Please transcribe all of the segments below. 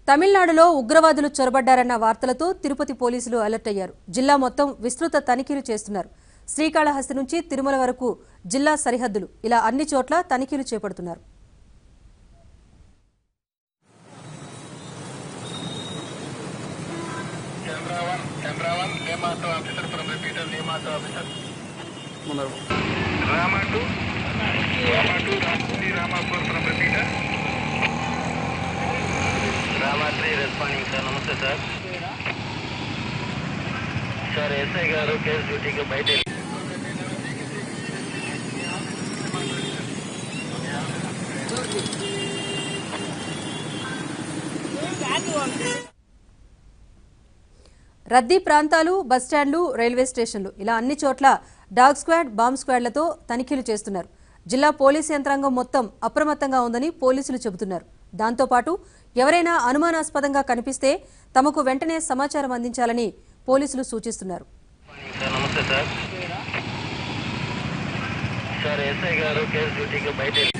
తమిళనాడులో ఉగ్రవాదులు చొరబడ్డారన్న వార్తలతో తిరుపతి పోలీసులు అలర్ట్ అయ్యారు జిల్లా మొత్తం విస్తృత తనిఖీలు చేస్తున్నారు శ్రీకాళహస్తి నుంచి తిరుమల వరకు జిల్లా సరిహద్దులు ఇలా అన్ని చోట్ల తనిఖీలు చేపడుతున్నారు Camera one, camera one, name auto officer from repeater, name auto officer. Rama two, Rama two, Rama Rama four from repeater. Rama three responding sir, నమస్తే సార్ సార్ ఎస్ఐ గారు కేసు డ్యూటీకి బయట వెళ్ళి- రద్దీ ప్రాంతాలు బస్టాండ్లు రైల్వే స్టేషన్లు ఇలా అన్ని చోట్ల డాగ్ స్క్వాడ్ బాంబ్ స్క్వాడ్లతో తనిఖీలు చేస్తున్నారు జిల్లా పోలీసు యంత్రాంగం మొత్తం అప్రమత్తంగా ఉందని పోలీసులు చెబుతున్నారు దాంతోపాటు ఎవరైనా అనుమానాస్పదంగా కనిపిస్తే తమకు వెంటనే సమాచారం అందించాలని పోలీసులు సూచిస్తున్నారు సార్ నమస్తే సార్ సార్ ఎస్ఐ గారు కేసు డ్యూటీకి బయట వెళ్ళి-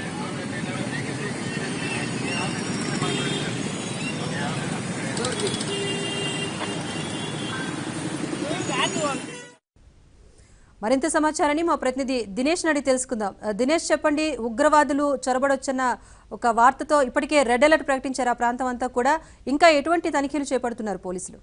మరింత సమాచారాన్ని మా ప్రతినిధి దినేష్ నడి తెలుసుకుందాం ఆ, దినేష్ చెప్పండి ఉగ్రవాదులు చొరబడొచ్చన్న ఒక వార్తతో ఇప్పటికే రెడ్ అలర్ట్ ప్రకటించారు ఆ ప్రాంతం అంతా కూడా ఇంకా ఎటువంటి తనిఖీలు చేపడుతున్నారు పోలీసులు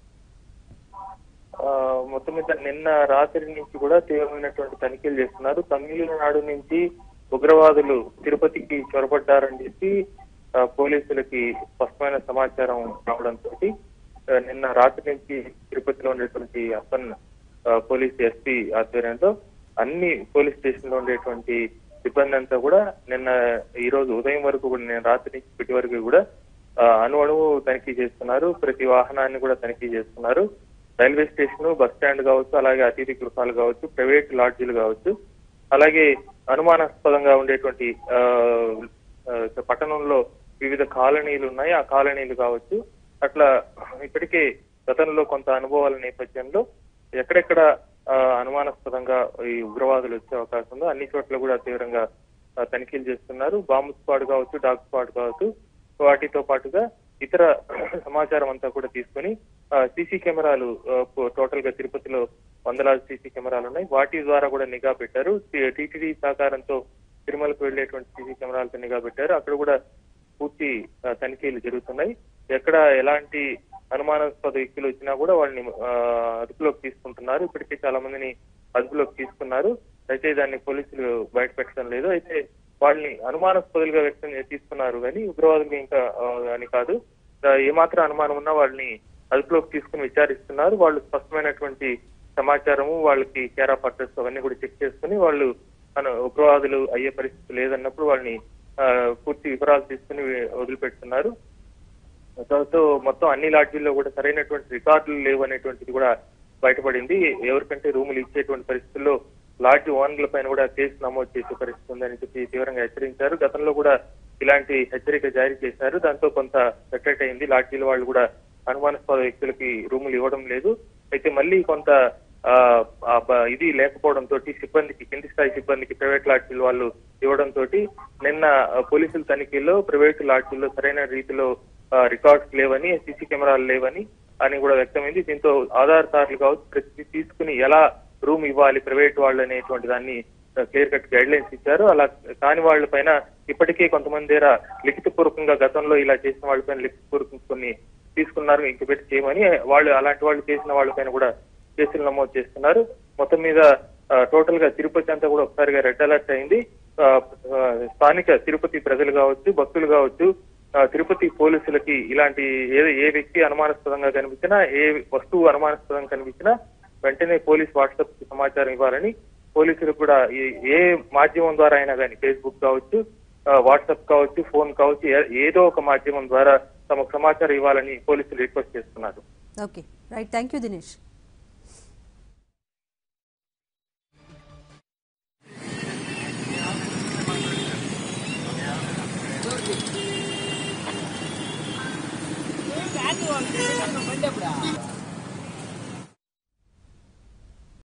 ఆ, మొత్తం మీద నిన్న రాత్రి నుంచి కూడా తీవ్రమైనటువంటి తనిఖీలు చేస్తున్నారు తమిళనాడు నుంచి ఉగ్రవాదులు తిరుపతికి చొరబడ్డారని చెప్పి ఆ, పోలీసులకి స్పష్టమైన సమాచారం రావడంతో నిన్న రాత్రి నుంచి తిరుపతిలో ఉండేటువంటి అప్పన్ ఆ, పోలీస్ ఎస్పీ ఆధ్వర్యంలో అన్ని పోలీస్ స్టేషన్ లో ఉండేటువంటి సిబ్బంది అంతా కూడా నిన్న ఈ రోజు ఉదయం వరకు కూడా నేను రాత్రి నుంచి ఇప్పటి వరకు కూడా ఆ, అణు అణువు తనిఖీ చేస్తున్నారు ప్రతి వాహనాన్ని కూడా తనిఖీ చేస్తున్నారు రైల్వే స్టేషన్ బస్ స్టాండ్ కావచ్చు అలాగే అతిథి గృహాలు కావచ్చు ప్రైవేట్ లాడ్జీలు కావచ్చు అలాగే అనుమానాస్పదంగా ఉండేటువంటి ఆ, ఆ, పట్టణంలో వివిధ కాలనీలు ఉన్నాయి ఆ కాలనీలు కావచ్చు అట్లా ఇప్పటికే గతంలో కొంత అనుభవాల నేపథ్యంలో ఎక్కడెక్కడ ఆ, అనుమానాస్పదంగా ఈ ఉగ్రవాదులు వచ్చే అవకాశం ఉందో అన్ని చోట్ల కూడా తీవ్రంగా ఆ, తనిఖీలు చేస్తున్నారు బాంబు స్క్వాడ్ కావచ్చు డాగ్ స్క్వాడ్ కావచ్చు వాటితో పాటుగా ఇతర సమాచారం అంతా కూడా తీసుకొని సీసీ కెమెరాలు టోటల్ గా తిరుపతిలో వందలాది సీసీ కెమెరాలు ఉన్నాయి వాటి ద్వారా కూడా నిఘా పెట్టారు టీటీడీ సహకారంతో తిరుమలకు వెళ్లేటువంటి సీసీ కెమెరాలతో నిఘా పెట్టారు అక్కడ కూడా పూర్తి ఆ, తనిఖీలు జరుగుతున్నాయి ఎక్కడ ఎలాంటి అనుమానాస్పద వ్యక్తులు వచ్చినా కూడా వాళ్ళని ఆ, అదుపులోకి తీసుకుంటున్నారు ఇప్పటికే చాలా మందిని అదుపులోకి తీసుకున్నారు అయితే దాన్ని పోలీసులు బయట పెట్టడం లేదు అయితే వాళ్ళని అనుమానాస్పదులుగా వ్యక్తం చే- తీసుకున్నారు కానీ ఉగ్రవాదులు ఇంకా ఆ, అని కాదు ఆ, ఏమాత్రం అనుమానం ఉన్నా వాళ్ళని అదుపులోకి తీసుకుని విచారిస్తున్నారు వాళ్ళు స్పష్టమైనటువంటి సమాచారము వాళ్ళకి కేరా పర్టర్స్ అవన్నీ కూడా చెక్ చేసుకుని వాళ్ళు మన ఉగ్రవాదులు అయ్యే పరిస్థితి లేదన్నప్పుడు వాళ్ళని ఆ, పూర్తి వివరాలు తీసుకుని వదిలిపెడుతున్నారు దాంతో మొత్తం అన్ని లాడ్జీల్లో కూడా సరైనటువంటి రికార్డులు లేవు అనేటువంటిది కూడా బయటపడింది ఎవరికంటే రూములు ఇచ్చేటువంటి పరిస్థితుల్లో లాడ్జి ఓనర్ల పైన కూడా కేసు నమోదు చేసే పరిస్థితి ఉందని చెప్పి తీవ్రంగా హెచ్చరించారు గతంలో కూడా ఇలాంటి హెచ్చరిక జారీ చేశారు దాంతో కొంత సెటరేట్ అయింది లాడ్జీల వాళ్ళు కూడా అనుమానాస్పద వ్యక్తులకి రూములు ఇవ్వడం లేదు అయితే మళ్ళీ కొంత ఆ, ఆ బ- ఇది లేకపోవడంతో సిబ్బందికి కింది స్థాయి సిబ్బందికి ప్రైవేట్ లాడ్జీల వాళ్ళు ఇవ్వడంతో నిన్న ఆ, పోలీసుల తనిఖీల్లో ప్రైవేట్ లాడ్జీల్లో సరైన రీతిలో ఆ, రికార్డ్స్ లేవని సీసీ కెమెరాలు లేవని అని కూడా వ్యక్తమైంది దీంతో ఆధారదారులు కావచ్చు ప్రతి తీసుకుని ఎలా రూమ్ ఇవ్వాలి ప్రైవేట్ వాళ్ళు అనేటువంటి దాన్ని క్లియర్ కట్ గైడ్ లైన్స్ ఇచ్చారు అలా కాని వాళ్ళ పైన ఇప్పటికే కొంతమంది దగ్గర లిఖితపూర్వకంగా గతంలో ఇలా చేసిన వాళ్ళపైన లిఖితపూర్వకంగా కొన్ని తీసుకున్నారు ఇంక పెట్టి చేయమని వాళ్ళు అలాంటి వాళ్ళు చేసిన వాళ్ళపైన కూడా కేసులు నమోదు చేస్తున్నారు మొత్తం మీద టోటల్ గా తిరుపతి అంతా కూడా ఒకసారిగా రెడ్ అలర్ట్ అయింది ఆ, ఆ, స్థానిక తిరుపతి ప్రజలు కావచ్చు భక్తులు కావచ్చు ఆ, తిరుపతి పోలీసులకి ఇలాంటి ఏ ఏ వ్యక్తి అనుమానాస్పదంగా కనిపించినా ఏ వస్తువు అనుమానాస్పదంగా కనిపించినా వెంటనే పోలీస్ వాట్సాప్ కి సమాచారం ఇవ్వాలని పోలీసులు కూడా ఏ- ఏ మాధ్యమం ద్వారా అయినా కానీ ఫేస్బుక్ కావచ్చు ఆ, వాట్సాప్ కావచ్చు ఫోన్ కావచ్చు ఏ- ఏదో ఒక మాధ్యమం ద్వారా తమకు సమాచారం ఇవ్వాలని పోలీసులు రిక్వెస్ట్ చేస్తున్నారు okay right thank you Dinesh